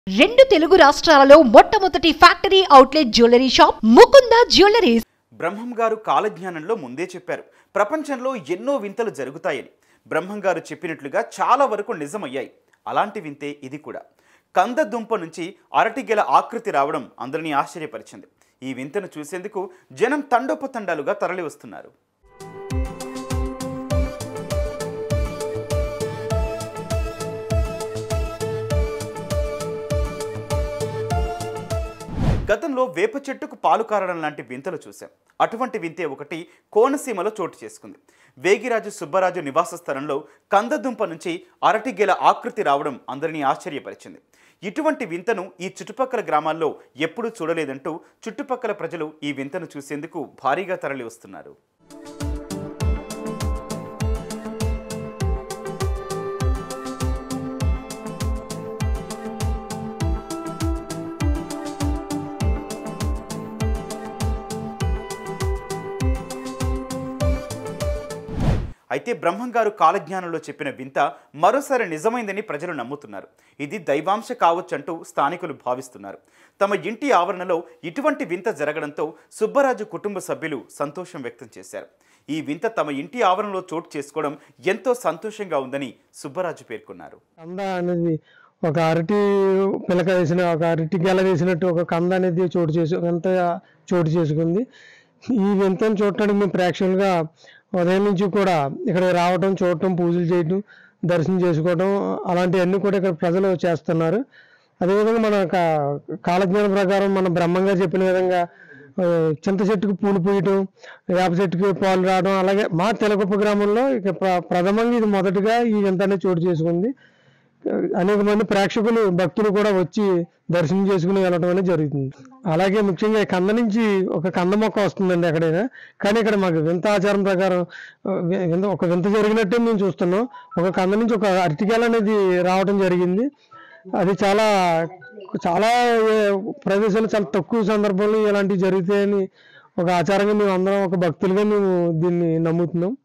రెండు తెలుగు రాష్ట్రాలలో మొట్టమొదటి factory outlet jewellery shop Mukunda jewelleries Brahmam garu కాలజ్ఞానంలో ముందే చెప్పారు ప్రపంచంలో ఎన్నో వింతలు జరుగుతాయని బ్రహ్మం గారు చెప్పినట్లుగా చాలా వరకు నిజమయ్యాయి అలాంటి వింతే ఇది కూడా కంద దుంప నుంచి అరటిగెల ఆకృతి రావడం అందరినీ ఆశ్చర్యపరిచింది ఈ వింతను చూసేందుకు జనం తండోపతండాలుగా తరలి వస్తున్నారు గతంలో వేప చెట్టుకు పాలు కారడం లాంటి వింతలు చూశాం అటువంటి వింతే ఒకటి కోనసీమలో చోటు చేసుకుంది వేగిరాజు సుబ్బరాజు నివాస స్థలంలో కందదుంప నుంచి అరటిగెల ఆకృతి రావడం అందరినీ ఆశ్చర్యపరిచింది ఇటువంటి వింతను ఈ చుట్టుపక్కల గ్రామాల్లో ఎప్పుడూ చూడలేదంటూ చుట్టుపక్కల ప్రజలు ఈ వింతను చూసేందుకు భారీగా తరలి వస్తున్నారు అయితే బ్రహ్మంగారు కాలజ్ఞానంలో చెప్పిన వింత మరోసారి నిజమైందని ప్రజలు నమ్ముతున్నారు ఇది దైవాంశ కావచ్చంటూ స్థానికులు భావిస్తున్నారు తమ ఇంటి ఆవరణలో ఇటువంటి వింత జరగడంతో సుబ్బరాజు కుటుంబ సభ్యులు సంతోషం వ్యక్తం చేశారు ఈ వింత తమ ఇంటి ఆవరణలో చోటు చేసుకోవడం ఎంతో సంతోషంగా ఉందని సుబ్బరాజు పేర్కొన్నారు కంద అనేది ఒక అరటి పిలక వేసిన ఒక అరటి గెల వేసినట్టు ఒక కంద అనేది చోటు చేసు అంత చోటు చేసుకుంది ఈ వింతను చూడటానికి మేము ప్రేక్షకులుగా ఉదయం నుంచి కూడా ఇక్కడ రావడం చూడటం పూజలు చేయటం దర్శనం చేసుకోవడం అలాంటివన్నీ కూడా ఇక్కడ ప్రజలు చేస్తున్నారు అదేవిధంగా మన కా- కాలజ్ఞానం ప్రకారం మన బ్రహ్మంగా చెప్పిన విధంగా ఆ, చింత చెట్టుకు పూలు పూయటం వేప చెట్టుకి పాలు రావడం అలాగే మా తెలగొప్ప గ్రామంలో ఇక ప్ర- ప్రథమంగా ఇది మొదటగా ఈ వింత అనేది చోటు చేసుకుంది అనేక మంది ప్రేక్షకులు భక్తులు కూడా వచ్చి దర్శనం చేసుకుని వెళ్ళడం అనేది జరుగుతుంది అలాగే ముఖ్యంగా ఈ కంద నుంచి ఒక కంద మొక్క వస్తుందండి ఎక్కడైనా కానీ ఇక్కడ మాకు వింత ఆచారం ప్రకారం ఆ, వి- వింత ఒక వింత జరిగినట్టే మేము చూస్తున్నాం ఒక కంద నుంచి ఒక అరటికాయలు అనేది రావడం జరిగింది అది చాలా చాలా ఏ, ప్రదేశాలు చాలా తక్కువ సందర్భంలో ఇలాంటివి జరుగుతాయని ఒక ఆచారంగా మేము అందరం ఒక భక్తులుగా మేము దీన్ని నమ్ముతున్నాం